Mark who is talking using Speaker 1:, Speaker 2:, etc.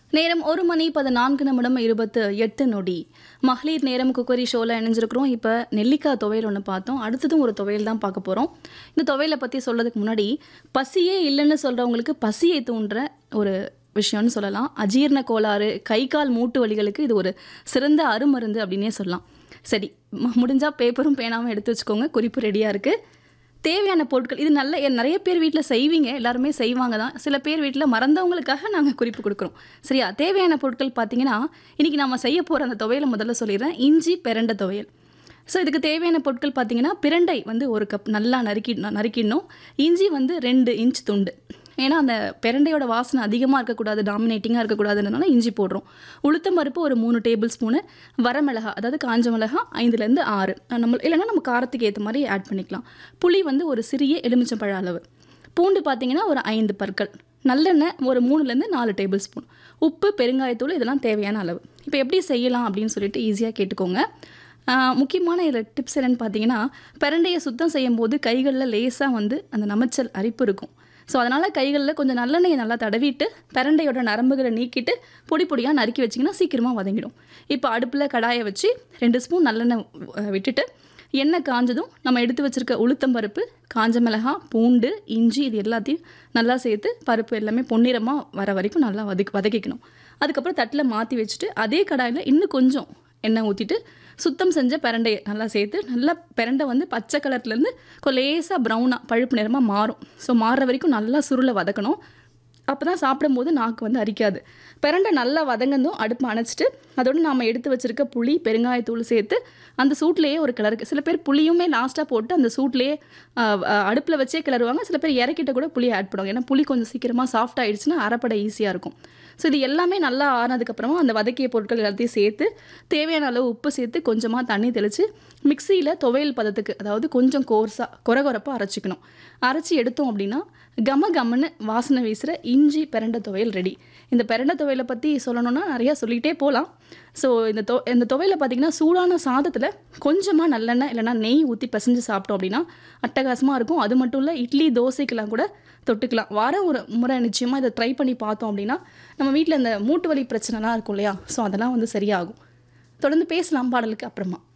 Speaker 1: நேரம் ஒரு மணி பதினான்கு நிமிடம் இருபத்து எட்டு நொடி மகளிர் நேரம் குக்கரி ஷோவில் இணைஞ்சிருக்கிறோம் இப்போ நெல்லிக்காய் துவையல் ஒன்று பார்த்தோம் அடுத்ததும் ஒரு துவையல் தான் பார்க்க போகிறோம் இந்த துவையலை பற்றி சொல்கிறதுக்கு முன்னாடி பசியே இல்லைன்னு சொல்கிறவங்களுக்கு பசியை தூண்டுற ஒரு விஷயம்னு சொல்லலாம் அஜீரண கோளாறு கை கால் மூட்டு வலிகளுக்கு இது ஒரு சிறந்த அருமருந்து அப்படின்னே சொல்லலாம் சரி ம- முடிஞ்சா பேப்பரும் பேனாவும் எடுத்து வச்சுக்கோங்க குறிப்பு ரெடியாக இருக்குது தேவையான பொருட்கள் இது நல்ல எ- நிறைய பேர் வீட்டில் செய்வீங்க எல்லாருமே செய்வாங்க தான் சில பேர் வீட்டில் மறந்தவங்களுக்காக நாங்கள் குறிப்பு கொடுக்குறோம் சரியா தேவையான பொருட்கள் பார்த்தீங்கன்னா இன்றைக்கி நம்ம செய்ய போகிற அந்த துவையலை முதல்ல சொல்லிடுறேன் இஞ்சி பெரண்டை துவையல் ஸோ இதுக்கு தேவையான பொருட்கள் பார்த்தீங்கன்னா பிரண்டை வந்து ஒரு கப் நல்லா நறுக்கி நறுக்கிடணும் இஞ்சி வந்து ரெண்டு இன்ச் துண்டு ஏன்னா அந்த பிரண்டையோட வாசனை அதிகமாக இருக்கக்கூடாது டாமினேட்டிங்காக இருக்கக்கூடாதுன்றதுனால இஞ்சி போடுறோம் உளுத்தம் பருப்பு ஒரு மூணு டேபிள் ஸ்பூனு வரமிளகா அதாவது காஞ்ச மிளகா ஐந்துலேருந்து ஆறு நம்ம இல்லைன்னா நம்ம காரத்துக்கு ஏற்ற மாதிரி ஆட் பண்ணிக்கலாம் புளி வந்து ஒரு சிறிய எலுமிச்சம்பழ அளவு பூண்டு பார்த்தீங்கன்னா ஒரு ஐந்து பற்கள் நல்லெண்ணெய் ஒரு மூணுலேருந்து நாலு டேபிள் ஸ்பூன் உப்பு பெருங்காயத்தூள் இதெல்லாம் தேவையான அளவு இப்போ எப்படி செய்யலாம் அப்படின்னு சொல்லிட்டு ஈஸியாக கேட்டுக்கோங்க ஆஹ் முக்கியமான இதில் டிப்ஸ் என்னென்னு பார்த்தீங்கன்னா பிரண்டையை சுத்தம் செய்யும் போது கைகளில் லேசாக வந்து அந்த நமைச்சல் அரிப்பு இருக்கும் ஸோ அதனால் கைகளில் கொஞ்சம் நல்லெண்ணெயை நல்லா தடவிட்டு பிரண்டையோட நரம்புகளை நீக்கிட்டு பொடி பொடியாக நறுக்கி வச்சிங்கன்னா சீக்கிரமாக வதங்கிடும் இப்போ அடுப்பில் கடாயை வச்சு ரெண்டு ஸ்பூன் நல்லெண்ணெய் அஹ், விட்டுட்டு எண்ணெய் காஞ்சதும் நம்ம எடுத்து வச்சிருக்க உளுத்தம் பருப்பு காஞ்ச மிளகாய் பூண்டு இஞ்சி இது எல்லாத்தையும் நல்லா சேர்த்து பருப்பு எல்லாமே பொன்னிறமாக வர வரைக்கும் நல்லா வதக்கி வதக்கிக்கணும் அதுக்கப்புறம் தட்டில் மாற்றி வச்சுட்டு அதே கடாயில் இன்னும் கொஞ்சம் எண்ணெய் ஊற்றிட்டு சுத்தம் செஞ்ச பிரண்டையை நல்லா சேர்த்து நல்லா பிரண்டை வந்து பச்சை கலர்லேருந்து லேசாக ப்ரௌனாக பழுப்பு நிறமாக மாறும் ஸோ மாறுற வரைக்கும் நல்லா சுருளை வதக்கணும் அப்போ தான் சாப்பிடும்போது நாக்கு வந்து அரிக்காது பிரண்டை நல்லா வதங்கந்தும் அடுப்பு அணைச்சிட்டு அதோட நாம் எடுத்து வச்சிருக்க புளி பெருங்காயத்தூள் சேர்த்து அந்த சூட்லேயே ஒரு கிளருக்கு சில பேர் புளியுமே லாஸ்ட்டாக போட்டு அந்த சூட்லேயே அடுப்பில் வச்சே கிளறுவாங்க சில பேர் இறக்கிட்ட கூட புளி ஆட் பண்ணுவாங்க ஏன்னா புளி கொஞ்சம் சீக்கிரமாக சாஃப்ட் ஆயிடுச்சுன்னா அரைப்பட ஈஸியாக இருக்கும் ஸோ இது எல்லாமே நல்லா ஆனதுக்கப்புறமா அந்த வதக்கிய பொருட்கள் எல்லாத்தையும் சேர்த்து தேவையான அளவு உப்பு சேர்த்து கொஞ்சமாக தண்ணி தெளித்து மிக்சியில் துவையல் பதத்துக்கு அதாவது கொஞ்சம் கோர்ஸாக கொர கொரப்பாக அரைச்சிக்கணும் அரைச்சி எடுத்தோம் அப்படின்னா கம கமன்னு வாசனை வீசுகிற இஞ்சி பிரண்டை துவையல் ரெடி இந்த பிரண்டை துவையலை பற்றி சொல்லணும்னா நிறையா சொல்லிகிட்டே போகலாம் ஸோ இந்த தொ இந்த துவையலை பார்த்தீங்கன்னா சூடான சாதத்தில் கொஞ்சமாக நல்லெண்ணெய் இல்லைன்னா நெய் ஊற்றி பிசைஞ்சு சாப்பிட்டோம் அப்படின்னா அட்டகாசமாக இருக்கும் அது மட்டும் இல்லை இட்லி தோசைக்கெல்லாம் கூட தொட்டுக்கலாம் வாரம் ஒரு முறை நிச்சயமாக இதை ட்ரை பண்ணி பார்த்தோம் அப்படின்னா நம்ம வீட்டில் இந்த மூட்டு வலி பிரச்சனைலாம் இருக்கும் இல்லையா ஸோ அதெல்லாம் வந்து சரியாகும் தொடர்ந்து பேசலாம் பாடலுக்கு அப்புறமா